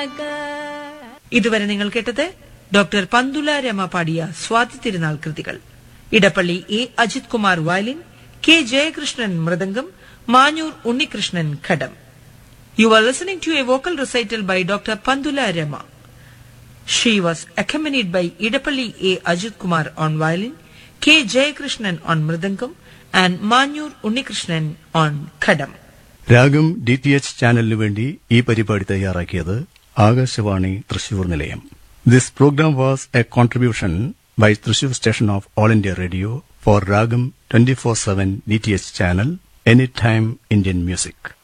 ഇതുവരെ നിങ്ങൾ കേട്ടത് ഡോക്ടർ പന്തുല രമ പാടിയ സ്വാതി തിരുനാൾ കൃതികൾ Edappally A Ajith Kumar violin K Jayakrishnan mridangam Manjoor Unnikrishnan ghatam you are listening to a vocal recital by doctor Pantula Rama She was accompanied by Idapalli A. Ajit Kumar on violin, K. Jayakrishnan on mridangam, and Manyur Unnikrishnan on khadam. Raagam D T H ചാനലിനു വേണ്ടി ഈ പരിപാടി തയ്യാറാക്കിയത് ആകാശവാണി തൃശൂർ നിലയം this programme was a contribution by Thrissur station of all India radio for Raagam twenty four seven D T H channel any time Indian music